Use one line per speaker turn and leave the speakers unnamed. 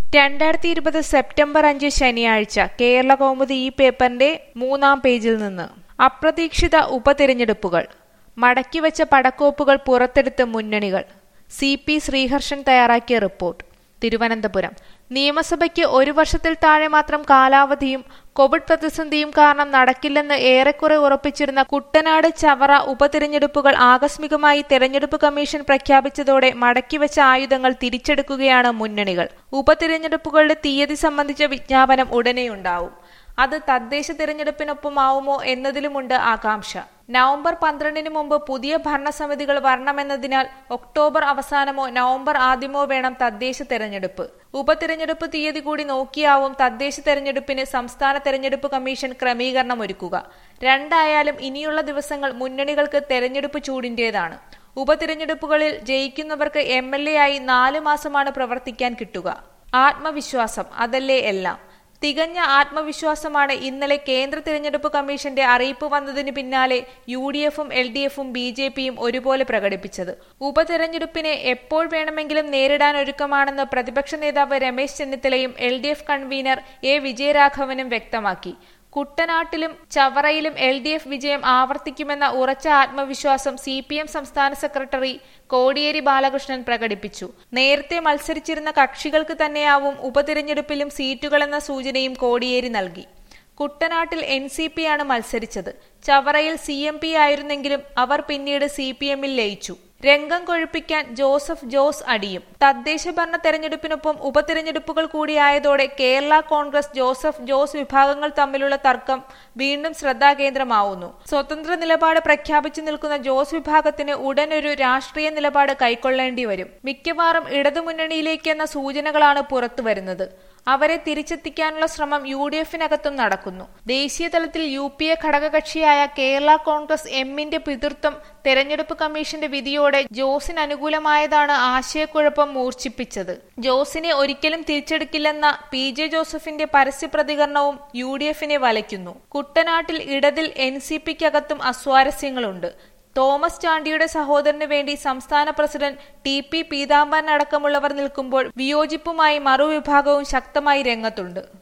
രണ്ടായിരത്തി ഇരുപത് സെപ്റ്റംബർ അഞ്ച് ശനിയാഴ്ച കേരള കൗമുദി ഈ പേപ്പറിന്റെ മൂന്നാം പേജിൽ നിന്ന് അപ്രതീക്ഷിത ഉപതിരഞ്ഞെടുപ്പുകൾ മടക്കിവെച്ച പടക്കോപ്പുകൾ പുറത്തെടുത്ത് മുന്നണികൾ സി പി ശ്രീഹർഷൻ തയ്യാറാക്കിയ റിപ്പോർട്ട് തിരുവനന്തപുരം നിയമസഭയ്ക്ക് ഒരു വർഷത്തിൽ താഴെ മാത്രം കാലാവധിയും കോവിഡ് പ്രതിസന്ധിയും കാരണം നടക്കില്ലെന്ന് ഏറെക്കുറെ ഉറപ്പിച്ചിരുന്ന കുട്ടനാട് ചവറ ഉപതിരഞ്ഞെടുപ്പുകൾ ആകസ്മികമായി തെരഞ്ഞെടുപ്പ് കമ്മീഷൻ പ്രഖ്യാപിച്ചതോടെ മടക്കിവെച്ച ആയുധങ്ങൾ തിരിച്ചെടുക്കുകയാണ് മുന്നണികൾ ഉപതിരഞ്ഞെടുപ്പുകളുടെ തീയതി സംബന്ധിച്ച വിജ്ഞാപനം ഉടനെയുണ്ടാവും അത് തദ്ദേശ തിരഞ്ഞെടുപ്പിനൊപ്പമാവുമോ എന്നതിലുമുണ്ട് ആകാംക്ഷ നവംബർ പന്ത്രണ്ടിന് മുമ്പ് പുതിയ ഭരണസമിതികൾ വരണമെന്നതിനാൽ ഒക്ടോബർ അവസാനമോ നവംബർ ആദ്യമോ വേണം തദ്ദേശ തെരഞ്ഞെടുപ്പ് ഉപതിരഞ്ഞെടുപ്പ് തീയതി കൂടി നോക്കിയാവും തദ്ദേശ തെരഞ്ഞെടുപ്പിന് സംസ്ഥാന തെരഞ്ഞെടുപ്പ് കമ്മീഷൻ ക്രമീകരണം ഒരുക്കുക രണ്ടായാലും ഇനിയുള്ള ദിവസങ്ങൾ മുന്നണികൾക്ക് തെരഞ്ഞെടുപ്പ് ചൂടിന്റേതാണ് ഉപതിരഞ്ഞെടുപ്പുകളിൽ ജയിക്കുന്നവർക്ക് എം എൽ എ ആയി നാല് മാസമാണ് പ്രവർത്തിക്കാൻ കിട്ടുക ആത്മവിശ്വാസം അതല്ലേ എല്ലാം തികഞ്ഞ ആത്മവിശ്വാസമാണ് ഇന്നലെ കേന്ദ്ര തിരഞ്ഞെടുപ്പ് കമ്മീഷന്റെ അറിയിപ്പ് വന്നതിന് പിന്നാലെ യു ഡി എഫും എൽ ഡി എഫും ബി ജെ പിയും ഒരുപോലെ പ്രകടിപ്പിച്ചത് ഉപതെരഞ്ഞെടുപ്പിനെ എപ്പോൾ വേണമെങ്കിലും നേരിടാൻ ഒരുക്കമാണെന്ന് പ്രതിപക്ഷ നേതാവ് രമേശ് ചെന്നിത്തലയും L D F convener A വിജയരാഘവനും വ്യക്തമാക്കി കുട്ടനാട്ടിലും ചവറയിലും എൽ ഡി എഫ് വിജയം ആവർത്തിക്കുമെന്ന ഉറച്ച ആത്മവിശ്വാസം സി പി എം സംസ്ഥാന സെക്രട്ടറി കോടിയേരി ബാലകൃഷ്ണൻ പ്രകടിപ്പിച്ചു നേരത്തെ മത്സരിച്ചിരുന്ന കക്ഷികൾക്ക് തന്നെയാവും ഉപതിരഞ്ഞെടുപ്പിലും സീറ്റുകളെന്ന സൂചനയും കോടിയേരി നൽകി കുട്ടനാട്ടിൽ എൻ സി പി ആണ് മത്സരിച്ചത് ചവറയിൽ സി എം പി ആയിരുന്നെങ്കിലും അവർ പിന്നീട് സി പി എമ്മിൽ ലയിച്ചു രംഗം കൊഴുപ്പിക്കാൻ ജോസഫ് ജോസ് അടിയും തദ്ദേശ ഭരണ തെരഞ്ഞെടുപ്പിനൊപ്പം ഉപതെരഞ്ഞെടുപ്പുകൾ കൂടിയായതോടെ കേരള കോൺഗ്രസ് ജോസഫ് ജോസ് വിഭാഗങ്ങൾ തമ്മിലുള്ള തർക്കം വീണ്ടും ശ്രദ്ധാകേന്ദ്രമാവുന്നു സ്വതന്ത്ര നിലപാട് പ്രഖ്യാപിച്ചു നിൽക്കുന്ന ജോസ് വിഭാഗത്തിന് ഉടനൊരു രാഷ്ട്രീയ നിലപാട് കൈക്കൊള്ളേണ്ടി വരും മിക്കവാറും ഇടതുമുന്നണിയിലേക്കെന്ന സൂചനകളാണ് പുറത്തുവരുന്നത് അവരെ തിരിച്ചെത്തിക്കാനുള്ള ശ്രമം യു ഡി എഫിനകത്തും നടക്കുന്നു ദേശീയ തലത്തിൽ യു പി എ ഘടകകക്ഷിയായ കേരള കോൺഗ്രസ് എമ്മിന്റെ പിതൃത്വം തെരഞ്ഞെടുപ്പ് കമ്മീഷന്റെ വിധിയോടെ ജോസിന് അനുകൂലമായതാണ് ആശയക്കുഴപ്പം മൂർച്ഛിപ്പിച്ചത് ജോസിനെ ഒരിക്കലും തിരിച്ചെടുക്കില്ലെന്ന പി ജെ ജോസഫിന്റെ പരസ്യ പ്രതികരണവും യു ഡി എഫിനെ വലയ്ക്കുന്നു കുട്ടനാട്ടിൽ ഇടതിൽ എൻ സി പിക്കകത്തും അസ്വാരസ്യങ്ങളുണ്ട് തോമസ് ചാണ്ടിയുടെ സഹോദരന് വേണ്ടി സംസ്ഥാന പ്രസിഡന്റ് ടി പി പീതാംബരൻ അടക്കമുള്ളവർ നിൽക്കുമ്പോൾ വിയോജിപ്പുമായി മറുവിഭാഗവും ശക്തമായി രംഗത്തുണ്ട്